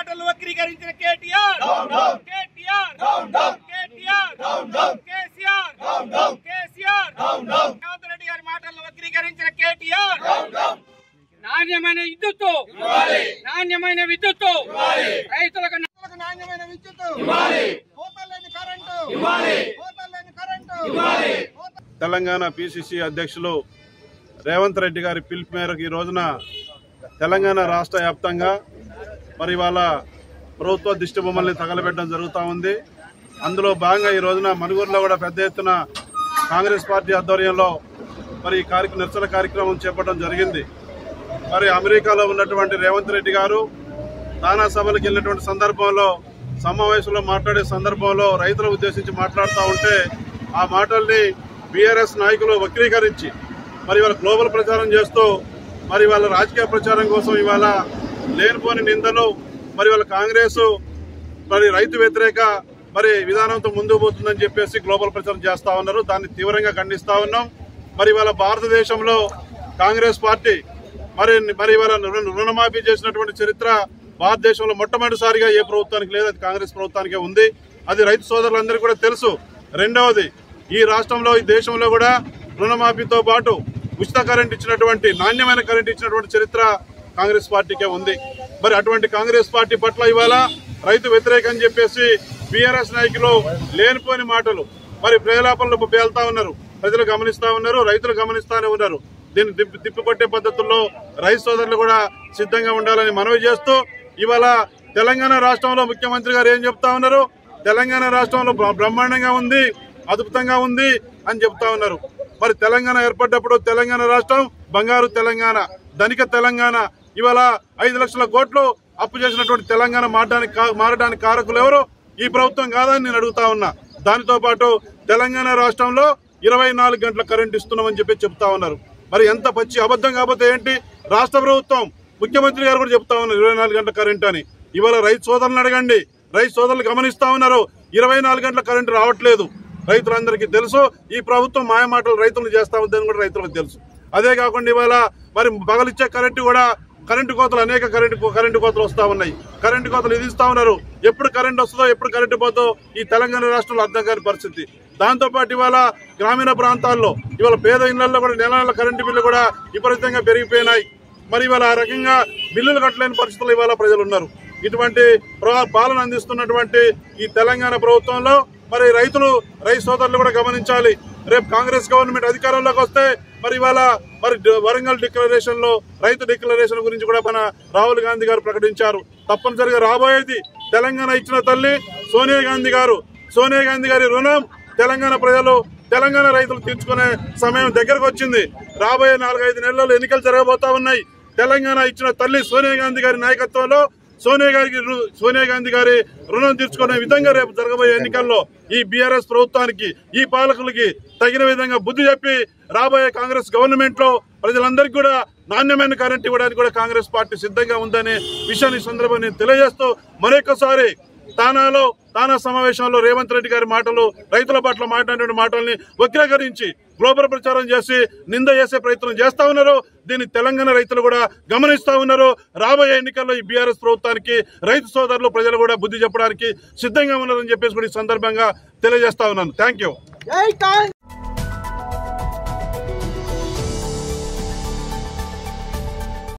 మాటలు వక్రీకరించిన కేటీఆర్ కేటీఆర్ కేటీఆర్ కేసీఆర్ కేసీఆర్ రేవంత్ రెడ్డి గారి మాటలు వక్రీకరించిన కేటీఆర్ నాణ్యమైన విద్యుత్తు నాణ్యమైన విద్యుత్తు రైతులకు రైతులకు నాణ్యమైన విద్యుత్తు పోతలేని కరెంటు పోతలేని కరెంటు తెలంగాణ పిసిసి అధ్యక్షులు రేవంత్ రెడ్డి గారి పిలుపు మేరకు ఈ రోజున తెలంగాణ రాష్ట్ర వ్యాప్తంగా మరి ఇవాళ ప్రభుత్వ దిష్టి బొమ్మల్ని తగలబెట్టడం జరుగుతూ ఉంది అందులో భాగంగా ఈ రోజున మనుగూరులో కూడా పెద్ద ఎత్తున కాంగ్రెస్ పార్టీ ఆధ్వర్యంలో మరి ఈ కార్యక్రమం నిరసన కార్యక్రమం చేపట్టడం జరిగింది మరి అమెరికాలో ఉన్నటువంటి రేవంత్ రెడ్డి గారు తానా సభలకు వెళ్ళినటువంటి సందర్భంలో సమావేశంలో మాట్లాడే సందర్భంలో రైతులను ఉద్దేశించి మాట్లాడుతూ ఉంటే ఆ మాటల్ని బీఆర్ఎస్ నాయకులు వక్రీకరించి మరి వాళ్ళ గ్లోబల్ ప్రచారం చేస్తూ మరి వాళ్ళ రాజకీయ ప్రచారం కోసం ఇవాళ లేనిపోని నిందలు మరి వాళ్ళ కాంగ్రెస్ మరి రైతు వ్యతిరేక మరి విధానంతో ముందుకు పోతుందని చెప్పేసి గ్లోబల్ ప్రచారం చేస్తా ఉన్నారు దాన్ని తీవ్రంగా ఖండిస్తా ఉన్నాం మరి ఇవాళ భారతదేశంలో కాంగ్రెస్ పార్టీ మరి మరి ఇవాళ రుణ- రుణమాఫీ చేసినటువంటి చరిత్ర భారతదేశంలో మొట్టమొదటిసారిగా ఏ ప్రభుత్వానికి లేదు అది కాంగ్రెస్ ప్రభుత్వానికే ఉంది అది రైతు సోదరులందరికీ కూడా తెలుసు రెండవది ఈ రాష్ట్రంలో ఈ దేశంలో కూడా రుణమాఫీతో పాటు ఉచిత కరెంట్ ఇచ్చినటువంటి నాణ్యమైన కరెంట్ ఇచ్చినటువంటి చరిత్ర కాంగ్రెస్ పార్టీకే ఉంది మరి అటువంటి కాంగ్రెస్ పార్టీ పట్ల ఇవాళ రైతు వ్యతిరేకం అని చెప్పేసి బీఆర్ఎస్ నాయకులు లేనిపోని మాటలు మరి ప్రజలాపనలు పేలుతా ఉన్నారు ప్రజలు గమనిస్తా ఉన్నారు రైతులు గమనిస్తానే ఉన్నారు దీన్ని తిప్పి తిప్పికొట్టే పద్ధతుల్లో రైతు సోదరులు కూడా సిద్ధంగా ఉండాలని మనవి చేస్తూ ఇవాళ తెలంగాణ రాష్ట్రంలో ముఖ్యమంత్రి గారు ఏం చెప్తా ఉన్నారు తెలంగాణ రాష్ట్రంలో బ్ర- బ్రహ్మాండంగా ఉంది అద్భుతంగా ఉంది అని చెప్తా ఉన్నారు మరి తెలంగాణ ఏర్పడ్డప్పుడు తెలంగాణ రాష్ట్రం బంగారు తెలంగాణ ధనిక తెలంగాణ ఇవాళ ఐదు లక్షల కోట్లు అప్పు చేసినటువంటి తెలంగాణ మారడానికి కా- మారడానికి కారకులు ఎవరు ఈ ప్రభుత్వం కాదని నేను అడుగుతా ఉన్నా దానితో పాటు తెలంగాణ రాష్ట్రంలో ఇరవై నాలుగు గంటల కరెంట్ ఇస్తున్నామని చెప్పి చెప్తా ఉన్నారు మరి ఎంత పచ్చి అబద్ధం కాకపోతే ఏంటి రాష్ట్ర ప్రభుత్వం ముఖ్యమంత్రి గారు కూడా చెప్తా ఉన్నారు ఇరవై నాలుగు గంటల కరెంట్ అని ఇవాళ రైతు సోదరులను అడగండి రైతు సోదరులు గమనిస్తా ఉన్నారు ఇరవై నాలుగు గంటల కరెంటు రావట్లేదు రైతులందరికీ తెలుసు ఈ ప్రభుత్వం మాయ మాటలు రైతులు చేస్తా ఉందని కూడా రైతులకు తెలుసు అదే కాకుండా ఇవాళ మరి పగలిచ్చే కరెంటు కూడా కరెంటు కోతలు అనేక కరెంటు కరెంటు కోతలు వస్తా ఉన్నాయి కరెంటు కోతలు విధిస్తా ఉన్నారు ఎప్పుడు కరెంట్ వస్తుందో ఎప్పుడు కరెంటు పోతో ఈ తెలంగాణ రాష్ట్రంలో అర్థం కాని పరిస్థితి దాంతో పాటు ఇవాళ గ్రామీణ ప్రాంతాల్లో ఇవాళ పేద ఇళ్లలో కూడా నెల నెల కరెంటు బిల్లు కూడా విపరీతంగా పెరిగిపోయినాయి మరి ఇవాళ ఆ రకంగా బిల్లులు కట్టలేని పరిస్థితులు ఇవాళ ప్రజలు ఉన్నారు ఇటువంటి ప్ర- పాలన అందిస్తున్నటువంటి ఈ తెలంగాణ ప్రభుత్వంలో మరి రైతులు రైతు సోదరులు కూడా గమనించాలి రేపు కాంగ్రెస్ గవర్నమెంట్ అధికారంలోకి వస్తే మరి ఇవాళ మరి డ- వరంగల్ డిక్లరేషన్ లో రైతు డిక్లరేషన్ గురించి కూడా మన రాహుల్ గాంధీ గారు ప్రకటించారు తప్పనిసరిగా రాబోయేది తెలంగాణ ఇచ్చిన తల్లి సోనియా గాంధీ గారు సోనియా గాంధీ గారి రుణం తెలంగాణ ప్రజలు తెలంగాణ రైతులు తీర్చుకునే సమయం దగ్గరకు వచ్చింది రాబోయే నాలుగైదు నెలల్లో ఎన్నికలు జరగబోతా ఉన్నాయి తెలంగాణ ఇచ్చిన తల్లి సోనియా గాంధీ గారి నాయకత్వంలో సోనియా గారికి రు- సోనియా గాంధీ గారి రుణం తీర్చుకునే విధంగా రేపు జరగబోయే ఎన్నికల్లో ఈ బీఆర్ఎస్ ప్రభుత్వానికి ఈ పాలకులకి తగిన విధంగా బుద్ధి చెప్పి రాబోయే కాంగ్రెస్ గవర్నమెంట్ లో ప్రజలందరికీ కూడా నాణ్యమైన కరెంట్ ఇవ్వడానికి కూడా కాంగ్రెస్ పార్టీ సిద్ధంగా ఉందనే విషయాన్ని ఈ సందర్భంగా నేను తెలియజేస్తూ మరొకసారి తానాలో తానా సమావేశంలో రేవంత్ రెడ్డి గారి మాటలు రైతుల పట్ల మాట్లాడిన మాటల్ని వక్రీకరించి గ్లోబల్ ప్రచారం చేసి నింద చేసే ప్రయత్నం చేస్తా ఉన్నారు దీన్ని తెలంగాణ రైతులు కూడా గమనిస్తా ఉన్నారు రాబోయే ఎన్నికల్లో ఈ బీఆర్ఎస్ ప్రభుత్వానికి రైతు సోదరులు ప్రజలు కూడా బుద్ధి చెప్పడానికి సిద్ధంగా ఉన్నారని చెప్పేసి కూడా ఈ సందర్భంగా తెలియజేస్తా ఉన్నాను థ్యాంక్ యూ